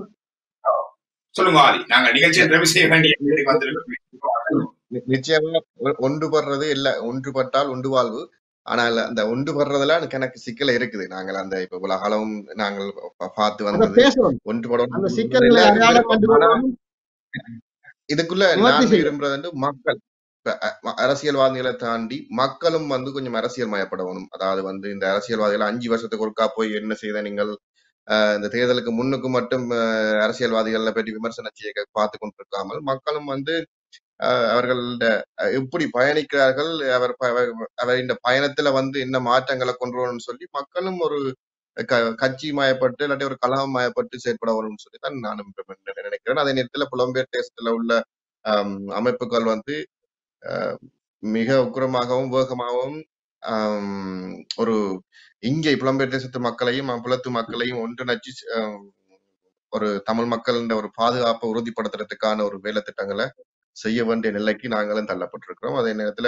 சொல்லுங்க ஆதி நாங்க நிகழ்ச்சியை நிறைவு செய்ய வேண்டிய இடத்துக்கு வந்திருக்கோம் நி- நிச்சயமா ஒ- ஒன்றுபடுறது இல்ல ஒன்றுபட்டால் ஒன்று வாழ்வு ஆனால் அந்த ஒன்றுபடுறதுல எனக்கு எனக்கு சிக்கல் இருக்குது நாங்கள் அந்த இப்ப உலகளவும் நாங்கள் பா- பார்த்து அதை வந்தது பேசணும் ஒன்றுபடணும் அந்த ஒன்றுபடுறது சிக்கல்களை இல்ல, எனக்கு அடையாளம் விருப்பம். கண்டு ஆனா கொள்ளணும். இதுக்குள்ள நிவர்த்தி நான் செய்யும். விரும்புறது வந்து மக்கள் இப்ப அ- ம- அரசியல்வாதிகளை தாண்டி மக்களும் வந்து கொஞ்சம் அரசியல் மயப்படணும் அதாவது வந்து இந்த அரசியல்வாதிகள் அஞ்சு வருஷத்துக்கு ஒருக்கா போய் என்ன செய்த நீங்கள் அஹ், இந்த தேர்தலுக்கு முன்னுக்கு மட்டும் அஹ், அரசியல்வாதிகளை பற்றி விமர்சனம் செய்ய பார்த்து கொண்டிருக்காமல் மக்களும் வந்து அஹ், அவர்கள அஹ், எப்படி பயணிக்கிறார்கள் அவர் ப- அவர் அவர் இந்த பயணத்துல வந்து என்ன மாற்றங்களை கொண்டு வரணும்னு சொல்லி மக்களும் ஒரு க- கட்சி மயப்பட்டு இல்லாட்டி ஒரு கலகம் மயப்பட்டு செயற்பட வரும்னு சொல்லி தான் நானும் நினைக்கிறேன் அதே நேரத்துல புலம்பெயர் தேசத்துல உள்ள ஆம், அமைப்புகள் வந்து அஹ், மிக உக்கிரமாகவும் வேகமாகவும் ஆம், ஒரு இங்கே புலம்பெயர் தேசத்து மக்களையும் புலத்து மக்களையும் ஒன்றிணைச்சு ஆம், ஒரு தமிழ் மக்களின் ஒரு பாதுகாப்பை உறுதிப்படுத்துறதுக்கான ஒரு வேலை திட்டங்களை செய்ய வேண்டிய நிலைக்கு நாங்களும் தள்ளப்பட்டிருக்கிறோம் அதே நேரத்துல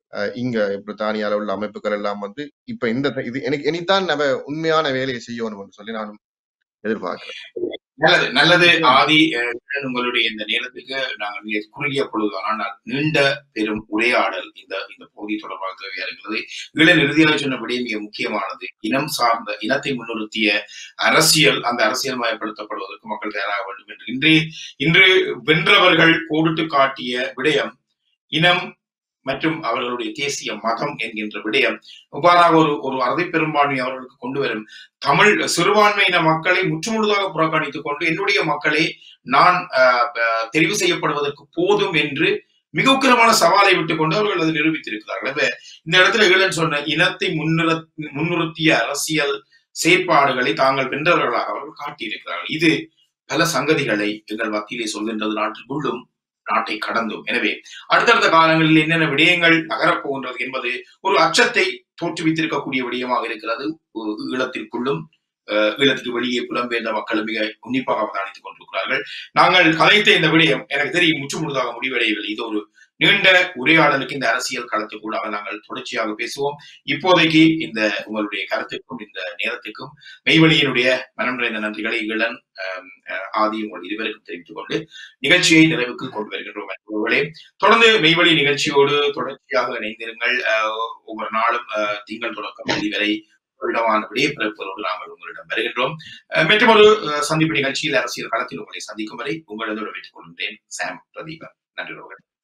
அஹ், இங்க பிரித்தானியால உள்ள அமைப்புகள் எல்லாம் வந்து இப்ப இந்த இது எனக்கு இனித்தான் நம்ம உண்மையான வேலையை செய்யணும் சொல்லி நான் எதிர்பார்க்கிறேன் நல்லது நல்லது நிச்சயமா. ஆதி அஹ், உங்களுடைய இந்த நேரத்துக்கு நாங்கள் மிக குறுகிய பொழுது ஆனால் நீண்ட பெரும் உரையாடல் இந்த இந்த பகுதி தொடர்பாக தேவையா இருக்கிறது இளன் இறுதியாக சொன்னபடி மிக முக்கியமானது இனம் சார்ந்த இனத்தை முன்னிறுத்திய அரசியல் அந்த அரசியல் மயப்படுத்தப்படுவதற்கு மக்கள் தயாராக வேண்டும் என்று இன்று இன்று வென்றவர்கள் கோடிட்டு காட்டிய விடயம் இனம் மற்றும் அவர்களுடைய தேசிய மதம் என்கின்ற விடயம் இவ்வாறாக ஒரு ஒரு அறுதி பெரும்பான்மை அவர்களுக்கு கொண்டு வரும் தமிழ் சிறுபான்மையின மக்களை முற்றுமுழுதாக புறக்கணித்துக் கொண்டு என்னுடைய மக்களே நான் ஆஹ், ஆஹ், தெரிவு செய்யப்படுவதற்கு போதும் என்று மிக உக்கிரமான சவாலை விட்டுக் கொண்டு அவர்கள் அதை நிரூபித்திருக்கிறார்கள் எனவே இந்த இடத்துல ஈழன் சொன்ன இனத்தை முன்னிறு முன்னிறுத்திய அரசியல் செயற்பாடுகளை தாங்கள் வென்றவர்களாக அவர்கள் காட்டியிருக்கிறார்கள் இது பல சங்கதிகளை எங்கள் மத்தியிலே சொல்கின்றது நாட்டிற்குள்ளும் நாட்டை கடந்தும் எனவே அடுத்தடுத்த காலங்களில் என்னென்ன விடயங்கள் நகரப் போகின்றது என்பது ஒரு அச்சத்தை தோற்றுவித்திருக்கக்கூடிய விடயமாக இருக்கிறது உ- ஈழத்திற்குள்ளும் அஹ், ஈழத்திற்கு வெளியே புலம்பெயர்ந்த மக்கள் மிக உன்னிப்பாக அவதானித்துக் கொண்டிருக்கிறார்கள் நாங்கள் கலைத்த இந்த விடயம் எனக்கு தெரியும் முற்று முழுதாக முடிவடையவில்லை இது ஒரு நீண்ட உரையாடலுக்கு இந்த அரசியல் களத்துக்கூடாக நாங்கள் தொடர்ச்சியாக பேசுவோம் இப்போதைக்கு இந்த உங்களுடைய கருத்துக்கும் இந்த நேரத்துக்கும் மெய்வழியினுடைய மனம் நிறைந்த நன்றிகளை இளன் அஹ், அஹ், ஆதி உங்கள் இருவருக்கும் தெரிவித்துக் கொண்டு நிகழ்ச்சியை நிறைவுக்கு கொண்டு வருகின்றோம் என்பவர்களே தொடர்ந்து மெய்வழி நிகழ்ச்சியோடு தொடர்ச்சியாக இணைந்திருங்கள் அஹ், ஒவ்வொரு நாளும் அஹ், திங்கள் தொடக்கம் வெள்ளி வரை விடமான விடையப்பிறப்புகளோடு நாங்கள் உங்களிடம் வருகின்றோம் அஹ், மற்றொரு அஹ், சந்திப்பு நிகழ்ச்சியில் அரசியல் களத்தில் உங்களை சந்திக்கும் வரை உங்களிடம் விட்டுக் கொள்கின்றேன் சாம் பிரதீபன் நன்றி உறவுகளே.